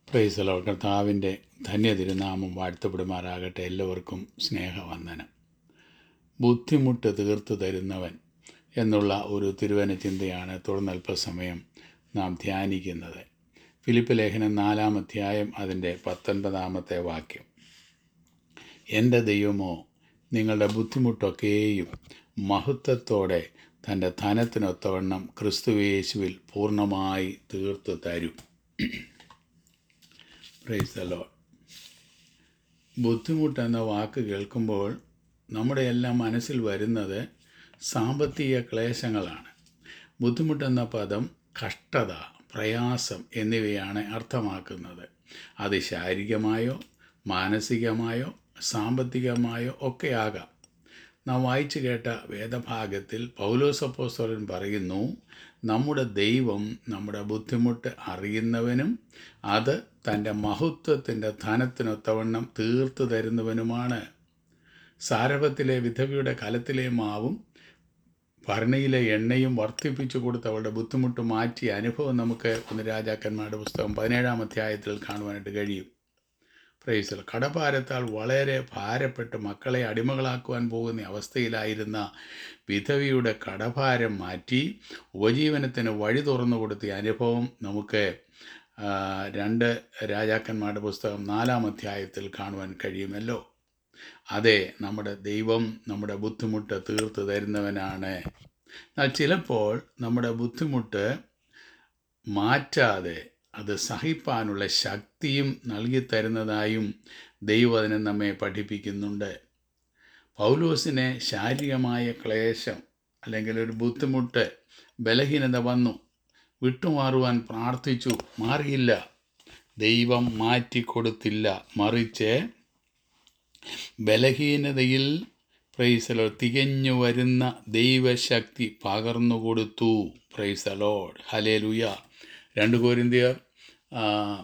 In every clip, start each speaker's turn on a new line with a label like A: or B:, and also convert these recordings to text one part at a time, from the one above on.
A: പ്രൈസലോ കർത്താവിൻ്റെ ധന്യ തിരുനാമം വാഴ്ത്തപ്പെടുമാറാകട്ടെ എല്ലാവർക്കും സ്നേഹവന്ദനം ബുദ്ധിമുട്ട് തീർത്തു തരുന്നവൻ എന്നുള്ള ഒരു തിരുവന ചിന്തയാണ് തുടർന്നൽപ്പസമയം നാം ധ്യാനിക്കുന്നത് ഫിലിപ്പ് ലേഖനം നാലാം അധ്യായം അതിൻ്റെ പത്തൊൻപതാമത്തെ വാക്യം എൻ്റെ ദൈവമോ നിങ്ങളുടെ ബുദ്ധിമുട്ടൊക്കെയും മഹത്വത്തോടെ തൻ്റെ ധനത്തിനൊത്തവണ്ണം ക്രിസ്തുവേശുവിൽ പൂർണ്ണമായി തീർത്തു തരും പ്രൈസ് ദ ലോഡ് ബുദ്ധിമുട്ട് എന്ന വാക്ക് കേൾക്കുമ്പോൾ നമ്മുടെ എല്ലാം മനസ്സിൽ വരുന്നത് സാമ്പത്തിക ക്ലേശങ്ങളാണ് ബുദ്ധിമുട്ടെന്ന പദം കഷ്ടത പ്രയാസം എന്നിവയാണ് അർത്ഥമാക്കുന്നത് അത് ശാരീരികമായോ മാനസികമായോ സാമ്പത്തികമായോ ഒക്കെ ആകാം നാം വായിച്ചു കേട്ട വേദഭാഗത്തിൽ പൗലോസപ്പോസ്തലൻ പറയുന്നു നമ്മുടെ ദൈവം നമ്മുടെ ബുദ്ധിമുട്ട് അറിയുന്നവനും അത് തൻ്റെ മഹത്വത്തിൻ്റെ ധനത്തിനൊത്തവണ്ണം തീർത്തു തരുന്നവനുമാണ് സാരഭത്തിലെ വിധവയുടെ കലത്തിലെ മാവും ഭരണിയിലെ എണ്ണയും വർദ്ധിപ്പിച്ചു കൊടുത്ത് അവളുടെ ബുദ്ധിമുട്ട് മാറ്റിയ അനുഭവം നമുക്ക് ഒന്ന് രാജാക്കന്മാരുടെ പുസ്തകം പതിനേഴാം അധ്യായത്തിൽ കാണുവാനായിട്ട് കഴിയും പ്രൈസൽ കടഭാരത്താൽ വളരെ ഭാരപ്പെട്ട് മക്കളെ അടിമകളാക്കുവാൻ പോകുന്ന അവസ്ഥയിലായിരുന്ന വിധവിയുടെ കടഭാരം മാറ്റി ഉപജീവനത്തിന് വഴി തുറന്നു കൊടുത്ത അനുഭവം നമുക്ക് ആ, രണ്ട് രാജാക്കന്മാരുടെ പുസ്തകം നാലാം അധ്യായത്തിൽ കാണുവാൻ കഴിയുമല്ലോ അതെ നമ്മുടെ ദൈവം നമ്മുടെ ബുദ്ധിമുട്ട് തീർത്തു തരുന്നവനാണ് എന്നാൽ ചിലപ്പോൾ നമ്മുടെ ബുദ്ധിമുട്ട് മാറ്റാതെ അത് സഹിപ്പാനുള്ള ശക്തിയും നൽകി തരുന്നതായും ദൈവം അതിനെ നമ്മെ പഠിപ്പിക്കുന്നുണ്ട് പൗലോസിന് ശാരീരികമായ ക്ലേശം അല്ലെങ്കിൽ ഒരു ബുദ്ധിമുട്ട് ബലഹീനത വന്നു വിട്ടുമാറുവാൻ പ്രാർത്ഥിച്ചു മാറിയില്ല ദൈവം മാറ്റിക്കൊടുത്തില്ല മറിച്ച് ബലഹീനതയിൽ പ്രൈസലോ തികഞ്ഞു വരുന്ന ദൈവശക്തി പകർന്നു കൊടുത്തു പ്രൈസലോഡ് ഹലേലുയ രണ്ട് കോരിന്തിയർ ആ,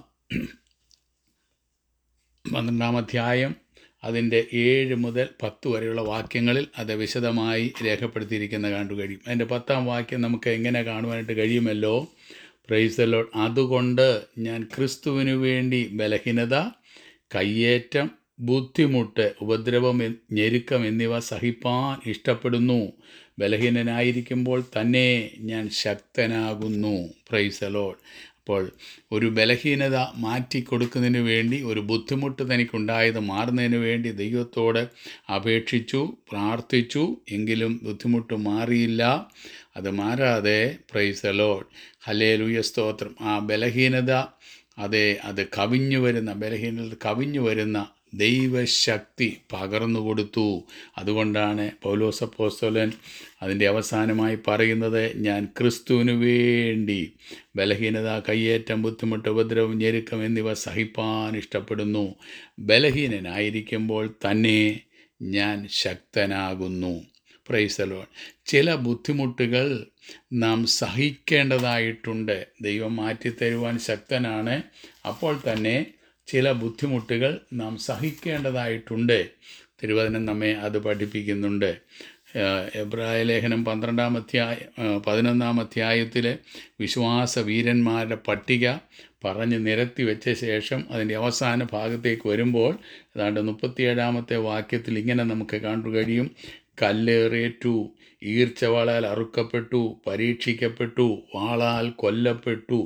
A: പന്ത്രണ്ടാം അധ്യായം അതിൻ്റെ ഏഴ് മുതൽ പത്ത് വരെയുള്ള വാക്യങ്ങളിൽ അത് വിശദമായി രേഖപ്പെടുത്തിയിരിക്കുന്ന കണ്ടു കഴിയും അതിൻ്റെ പത്താം വാക്യം നമുക്ക് എങ്ങനെ കാണുവാനായിട്ട് കഴിയുമല്ലോ പ്രൈസലോ അതുകൊണ്ട് ഞാൻ ക്രിസ്തുവിനു വേണ്ടി ബലഹീനത കയ്യേറ്റം ബുദ്ധിമുട്ട് ഉപദ്രവം എ- ഞെരുക്കം എന്നിവ സഹിപ്പാൻ ഇഷ്ടപ്പെടുന്നു ബലഹീനനായിരിക്കുമ്പോൾ തന്നെ ഞാൻ ശക്തനാകുന്നു പ്രൈസലോഡ് അപ്പോൾ ഒരു ബലഹീനത മാറ്റിക്കൊടുക്കുന്നതിന് വേണ്ടി ഒരു ബുദ്ധിമുട്ട് തനിക്കുണ്ടായത് മാറുന്നതിന് വേണ്ടി ദൈവത്തോട് അപേക്ഷിച്ചു പ്രാർത്ഥിച്ചു എങ്കിലും ബുദ്ധിമുട്ട് മാറിയില്ല അത് മാറാതെ പ്രൈസലോഡ് ഹലേലുയ സ്തോത്രം ആ ബലഹീനത അതെ അത് കവിഞ്ഞു വരുന്ന ബലഹീനത കവിഞ്ഞു വരുന്ന ദൈവശക്തി പകർന്നു കൊടുത്തു അതുകൊണ്ടാണ് പൗലോസപ്പോസ്തലൻ അതിൻ്റെ അവസാനമായി പറയുന്നത് ഞാൻ ക്രിസ്തുവിനു വേണ്ടി ബലഹീനത കയ്യേറ്റം ബുദ്ധിമുട്ട് ഉപദ്രവം ഞെരുക്കം എന്നിവ സഹിപ്പാൻ ഇഷ്ടപ്പെടുന്നു ബലഹീനനായിരിക്കുമ്പോൾ തന്നെ ഞാൻ ശക്തനാകുന്നു പ്രൈസലോൺ ചില ബുദ്ധിമുട്ടുകൾ നാം സഹിക്കേണ്ടതായിട്ടുണ്ട് ദൈവം മാറ്റിത്തരുവാൻ ശക്തനാണ് അപ്പോൾ തന്നെ ചില ബുദ്ധിമുട്ടുകൾ നാം സഹിക്കേണ്ടതായിട്ടുണ്ട് തിരുവചനം നമ്മെ അത് പഠിപ്പിക്കുന്നുണ്ട് ഏഹ് എബ്രായ ലേഖനം പന്ത്രണ്ടാം അധ്യായ ഏഹ് പതിനൊന്നാം അധ്യായത്തിലെ വിശ്വാസ വീരന്മാരുടെ പട്ടിക പറഞ്ഞ് നിരത്തി വെച്ച ശേഷം അതിൻ്റെ അവസാന ഭാഗത്തേക്ക് വരുമ്പോൾ ഏതാണ്ട് മുപ്പത്തിയേഴാമത്തെ വാക്യത്തിൽ ഇങ്ങനെ നമുക്ക് കാണു കഴിയും കല്ലേറേറ്റു ഈർച്ചവാളാൽ അറുക്കപ്പെട്ടു പരീക്ഷിക്കപ്പെട്ടു വാളാൽ കൊല്ലപ്പെട്ടു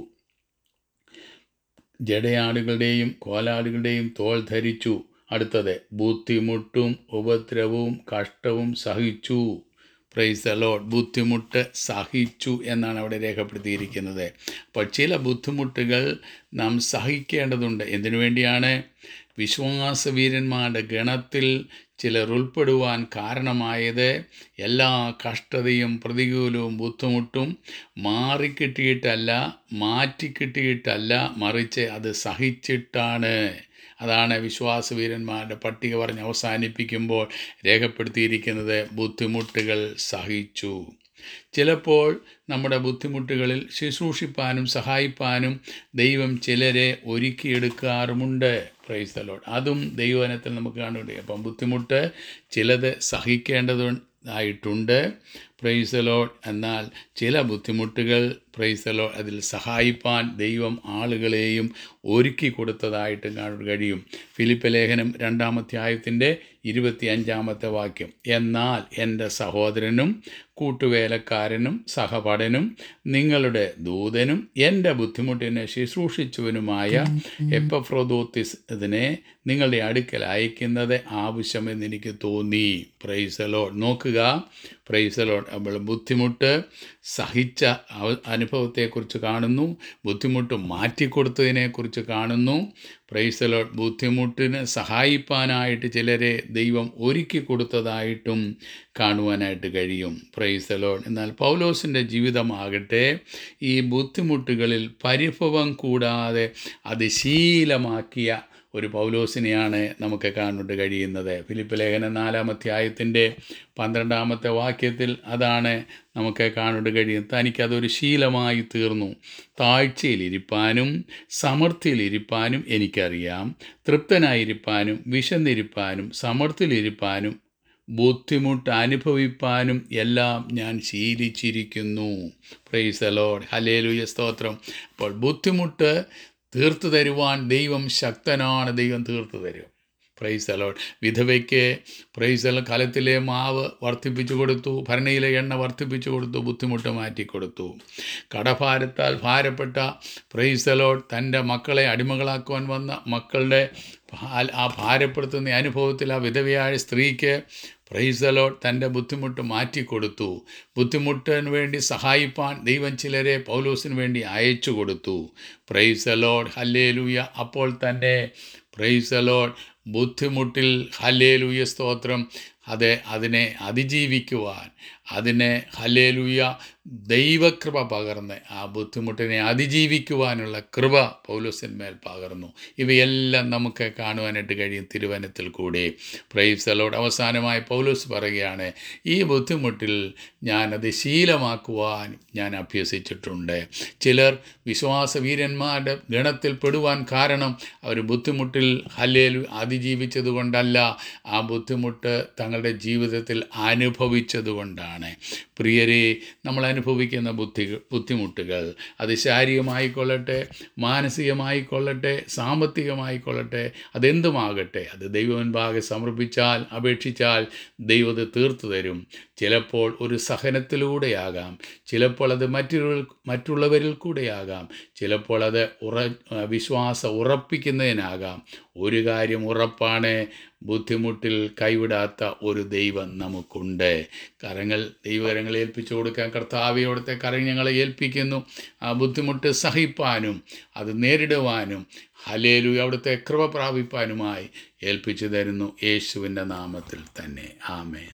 A: ജടയാടുകളുടെയും കോലാടുകളുടെയും തോൾ ധരിച്ചു അടുത്തത് ബുദ്ധിമുട്ടും ഉപദ്രവവും കഷ്ടവും സഹിച്ചു പ്രൈസ് അലോഡ് ബുദ്ധിമുട്ട് സഹിച്ചു എന്നാണ് അവിടെ രേഖപ്പെടുത്തിയിരിക്കുന്നത് അപ്പോൾ ചില ബുദ്ധിമുട്ടുകൾ നാം സഹിക്കേണ്ടതുണ്ട് എന്തിനു വേണ്ടിയാണ് വിശ്വാസവീരന്മാരുടെ ഗണത്തിൽ ചിലർ ഉൾപ്പെടുവാൻ കാരണമായത് എല്ലാ കഷ്ടതയും പ്രതികൂലവും ബുദ്ധിമുട്ടും മാറിക്കിട്ടിയിട്ടല്ല മാറ്റിക്കിട്ടിയിട്ടല്ല മറിച്ച് അത് സഹിച്ചിട്ടാണ് അതാണ് വിശ്വാസവീരന്മാരുടെ പട്ടിക പറഞ്ഞ് അവസാനിപ്പിക്കുമ്പോൾ രേഖപ്പെടുത്തിയിരിക്കുന്നത് ബുദ്ധിമുട്ടുകൾ സഹിച്ചു ചിലപ്പോൾ നമ്മുടെ ബുദ്ധിമുട്ടുകളിൽ ശുശ്രൂഷിപ്പാനും സഹായിപ്പാനും ദൈവം ചിലരെ ഒരുക്കിയെടുക്കാറുമുണ്ട് പ്രൈസ് ദ ലോർഡ് അതും ദൈവവനത്തിൽ നമുക്ക് കാണുന്നുണ്ട് അപ്പം ബുദ്ധിമുട്ട് ചിലത് സഹിക്കേണ്ടതുണ്ട് ആയിട്ടുണ്ട് പ്രൈസ് ദ ലോർഡ് എന്നാൽ ചില ബുദ്ധിമുട്ടുകൾ പ്രൈസലോ അതിൽ സഹായിപ്പാൻ ദൈവം ആളുകളെയും ഒരുക്കി കൊടുത്തതായിട്ട് കാണാൻ കഴിയും ഫിലിപ്പ് ലേഖനം രണ്ടാമധ്യായത്തിൻ്റെ ഇരുപത്തി അഞ്ചാമത്തെ വാക്യം എന്നാൽ എൻ്റെ സഹോദരനും കൂട്ടുവേലക്കാരനും സഹപടനും നിങ്ങളുടെ ദൂതനും എൻ്റെ ബുദ്ധിമുട്ടിനെ ശുശ്രൂഷിച്ചവനുമായ എപ്പഫ്രോദോത്തിസ് ഇതിനെ നിങ്ങളുടെ അടുക്കൽ അയക്കുന്നത് ആവശ്യമെന്ന് എനിക്ക് തോന്നി പ്രൈസലോ നോക്കുക പ്രൈസലോ നമ്മൾ ബുദ്ധിമുട്ട് സഹിച്ച അവ- അനുഭവത്തെക്കുറിച്ച് കാണുന്നു ബുദ്ധിമുട്ട് മാറ്റിക്കൊടുത്തതിനെക്കുറിച്ച് കാണുന്നു പ്രൈസലോ ബുദ്ധിമുട്ടിന് സഹായിപ്പാനായിട്ട് ചിലരെ ദൈവം ഒരുക്കി കൊടുത്തതായിട്ടും കാണുവാനായിട്ട് കഴിയും പ്രൈസലോ എന്നാൽ പൗലോസിൻ്റെ ജീവിതമാകട്ടെ ഈ ബുദ്ധിമുട്ടുകളിൽ പരിഭവം കൂടാതെ അത് ശീലമാക്കിയ ഒരു പൗലോസിനെയാണ് നമുക്ക് കാണുവാൻ കഴിയുന്നത് ഫിലിപ്പ് ലേഖന നാലാമധ്യായത്തിൻ്റെ പന്ത്രണ്ടാമത്തെ വാക്യത്തിൽ അതാണ് നമുക്ക് കാണുവാൻ കഴിയും തനിക്കതൊരു ശീലമായി തീർന്നു താഴ്ചയിലിരിപ്പാനും സമൃദ്ധിയിലിരിപ്പാനും എനിക്കറിയാം തൃപ്തനായിരിക്കാനും വിശന്നിരിപ്പാനും സമൃദ്ധിയിലിരിപ്പാനും ബുദ്ധിമുട്ട് അനുഭവിപ്പാനും എല്ലാം ഞാൻ ശീലിച്ചിരിക്കുന്നു പ്രൈസ് ലോഡ് ഹലേലുയ സ്തോത്രം അപ്പോൾ ബുദ്ധിമുട്ട് തീർത്തു തരുവാൻ ദൈവം ശക്തനാണ് ദൈവം തീർത്തു തരും പ്രൈസ് അലോട്ട് വിധവയ്ക്ക് പ്രൈസ് അല കലത്തിലെ മാവ് വർദ്ധിപ്പിച്ചു കൊടുത്തു ഭരണിയിലെ എണ്ണ വർദ്ധിപ്പിച്ചു കൊടുത്തു ബുദ്ധിമുട്ട് മാറ്റിക്കൊടുത്തു കടഭാരത്താൽ ഭാരപ്പെട്ട പ്രൈസ് അലോട്ട് തൻ്റെ മക്കളെ അടിമകളാക്കുവാൻ വന്ന മക്കളുടെ ഭാ- ആ ഭാരപ്പെടുത്തുന്ന അനുഭവത്തിൽ ആ വിധവയായ സ്ത്രീക്ക് പ്രൈസലോട്ട് തൻ്റെ ബുദ്ധിമുട്ട് മാറ്റിക്കൊടുത്തു ബുദ്ധിമുട്ടിന് വേണ്ടി സഹായിപ്പാൻ ദൈവം ചിലരെ പൗലോസിന് വേണ്ടി അയച്ചു കൊടുത്തു പ്രൈസലോഡ് ഹല്ലേലൂയ അപ്പോൾ തന്നെ പ്രൈസലോഡ് ബുദ്ധിമുട്ടിൽ ഹല്ലേലൂയ സ്തോത്രം അത് അതിനെ അതിജീവിക്കുവാൻ അതിനെ ഹല്ലേലൂയ ദൈവകൃപ പകർന്ന് ആ ബുദ്ധിമുട്ടിനെ അതിജീവിക്കുവാനുള്ള കൃപ പൗലോസിന്മേൽ പകർന്നു ഇവയെല്ലാം നമുക്ക് കാണുവാനായിട്ട് കഴിയും തിരുവനത്തിൽ കൂടി പ്രൈസലോട് അവസാനമായി പൗലോസ് പറയുകയാണ് ഈ ബുദ്ധിമുട്ടിൽ ഞാനത് ശീലമാക്കുവാൻ ഞാൻ അഭ്യസിച്ചിട്ടുണ്ട് ചിലർ വിശ്വാസവീരന്മാരുടെ ഗണത്തിൽ പെടുവാൻ കാരണം അവർ ബുദ്ധിമുട്ടിൽ ഹല്ലേലു അതിജീവിച്ചത് കൊണ്ടല്ല ആ ബുദ്ധിമുട്ട് തങ്ങളുടെ ജീവിതത്തിൽ അനുഭവിച്ചതുകൊണ്ടാണ് പ്രിയരെ നമ്മൾ അനുഭവിക്കുന്ന ബുദ്ധി ബുദ്ധിമുട്ടുകൾ അത് ശാരീരികമായിക്കൊള്ളട്ടെ മാനസികമായിക്കൊള്ളട്ടെ സാമ്പത്തികമായിക്കൊള്ളട്ടെ അതെന്തുമാകട്ടെ അത് ദൈവമുൻപാകെ സമർപ്പിച്ചാൽ അപേക്ഷിച്ചാൽ ദൈവം അത് തീർത്തു തരും ചിലപ്പോൾ ഒരു സഹനത്തിലൂടെയാകാം ചിലപ്പോൾ അത് മറ്റൊരു മറ്റുള്ളവരിൽ കൂടെയാകാം ചിലപ്പോൾ അത് ഉറ വിശ്വാസം ഉറപ്പിക്കുന്നതിനാകാം ഒരു കാര്യം ഉറപ്പാണ് ബുദ്ധിമുട്ടിൽ കൈവിടാത്ത ഒരു ദൈവം നമുക്കുണ്ട് കരങ്ങൾ ദൈവകരങ്ങൾ ഏൽപ്പിച്ചു കൊടുക്കാൻ കർത്താവെ അവിടുത്തെ കരങ്ങൾ ഞങ്ങളെ ഏൽപ്പിക്കുന്നു ആ ബുദ്ധിമുട്ട് സഹിപ്പാനും അത് നേരിടുവാനും ഹലേലു അവിടുത്തെ കൃപ പ്രാപിപ്പാനുമായി ഏൽപ്പിച്ചു തരുന്നു യേശുവിൻ്റെ നാമത്തിൽ തന്നെ ആമേ